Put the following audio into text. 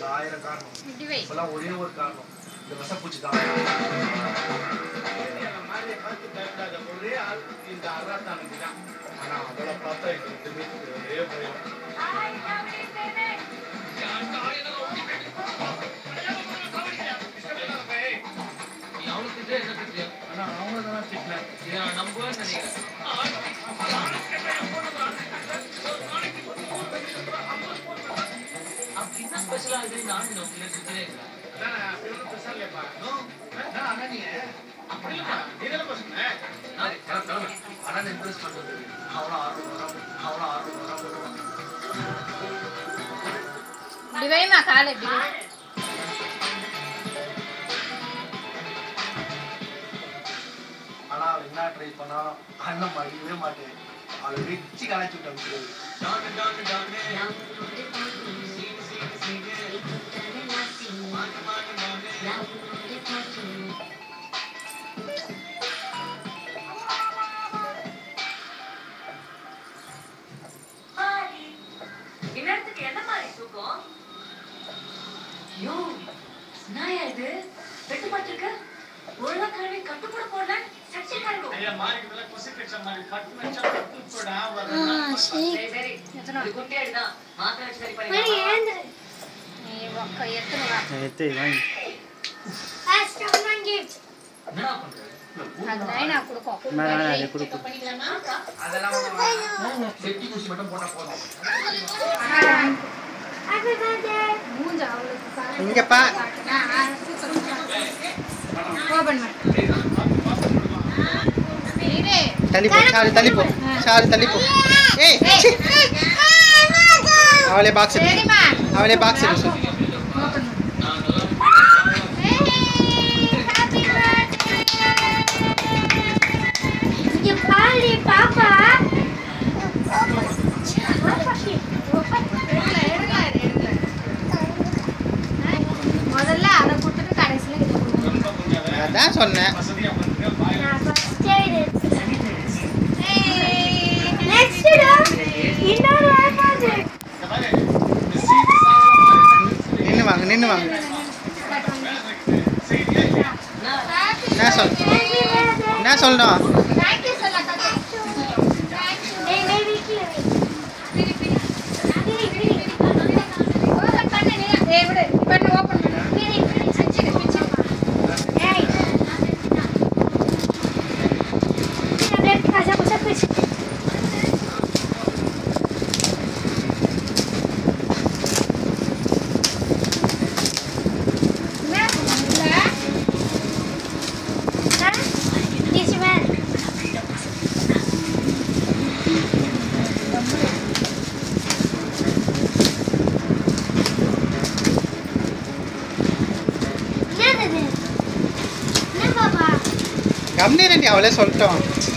அதுக்கு ஆயிரம் காரணம் இப்படி வை இப்பெல்லாம் ஒரே ஒரு காரணம் இந்த விஷப்பூச்சி தான் மாதிரி பார்த்து பயப்படாத ஒரே ஆள் இந்த அறாத்தானுக்கு தான் ஆனா அதெல்லாம் பார்த்தா எங்களுக்கு வீட்டுக்கு ஒரே பயம் நீ அவனுக்கு திட்டு, என்ன திட்டு? ஆனா அவங்க தான் திட்டினேன் இதை நான் நம்புவேன்னு நினைக்கிறேன். அப்படி என்ன special ஆ இருக்குன்னு நானும் நம்ம பிள்ளை சுத்தினே இருக்கிறேன். அதான் அப்படி ஒன்றும் பெருசா இல்லையப்பா நான் அண்ணா நீ அப்படி இல்லைப்பா நீ தானே சொன்னேன் சரி, கிளம்பு, கிளம்பு. அண்ணனை impress பண்றது அவ்வளோ ஆர்வம் வரும் அவ்வளோ ஆர்வம் வரும் இப்படி வைமா காலை இப்படி வை. ஆனா அவன் என்ன ட்ரை பண்ணாலும் அண்ணன் மடிக்கவே மாட்டேன் அவளை வச்சு கலாய்ச்சி விட்டு அனுப்பிடுறது டானு, டானு, டானு. சீனு, சீனு, சீனு. மானு, மானு, மானு. இந்நேரத்துக்கு என்ன மாதிரி தூக்கம் யோ நாயா இது வெட்டு மாட்டிருக்க ஒழுங்கா கழுவி கட்டுப்பட போடல சர்ச்சை கழுவும் ஐயா மாறிக்கிறதுல கொசு கட்ச மாதிரி பட்டு வச்சா பட்டு போடா சரி சரி எத்தனை இது குட்டியாடுதான் மாத்திரை வச்சு சரி மணி பண்ணி எழுந்துரு நீ ஒக்க எத்தனை வா எத்து வாங்கி ஃபர்ஸ்ட் ஒன் கிஃப்ட் என்னடா பண்ற? அது நைனா கொடுக்கும் நான் வை. அதை கொடுக்கும் பண்ணிக்கலாமா அதெல்லாம் ஒண்ணும் வேணாம். செட்டி ஊசி மட்டும் போட்டா போதும் ஹாப்பி பர்த்டே மூஞ்ச அவளுக்கு சாரி. இங்கப்பா நான் சூப்பர் ஓபன் பண்ணு இரு. தள்ளி போ சாரு தள்ளி போ சாரு தள்ளி போ ஏய் சி. அவளே பாக்ஸ் எடு சரிம்மா அவளே பாக்ஸ் எடு சொல்லு ஓபன் பண்ணு இங்க பாரு பாப்பா எடுக்கல, எடுக்கல, எடுக்கல. முதல்ல அதை கொடுத்துட்டு கடைசியில இதை கொடுக்கணும். அதான் சொன்னேன் வசதியா பண்ணுங்க பாய் நான் ஃபர்ஸ்ட் எய்ட் நெக்ஸ்ட் இன்னொரு ஐபாட் இந்த மாதிரி இந்த சீன் சாப்பிட மாதிரி நின்று வாங்க நின்று வாங்க என்ன சொல் என்ன சொல்லணும் Thank you சொல்ல கதை. ஏய் பேபி கீழே வை பிரி பிரி Open பண்ணு நீ. ஏய், விடு. பண்ணு, open பண்ணு. பிரி பிரி பிச்சுக்கு, பிச்சுக்கு. ஏய் அப்படியே கசா கசா பிச்சு என்ன? இல்ல. This man. என்னது இது? என்ன பாப்பா கம்னி ரெண்டி அவளே சொல்லிட்டோம்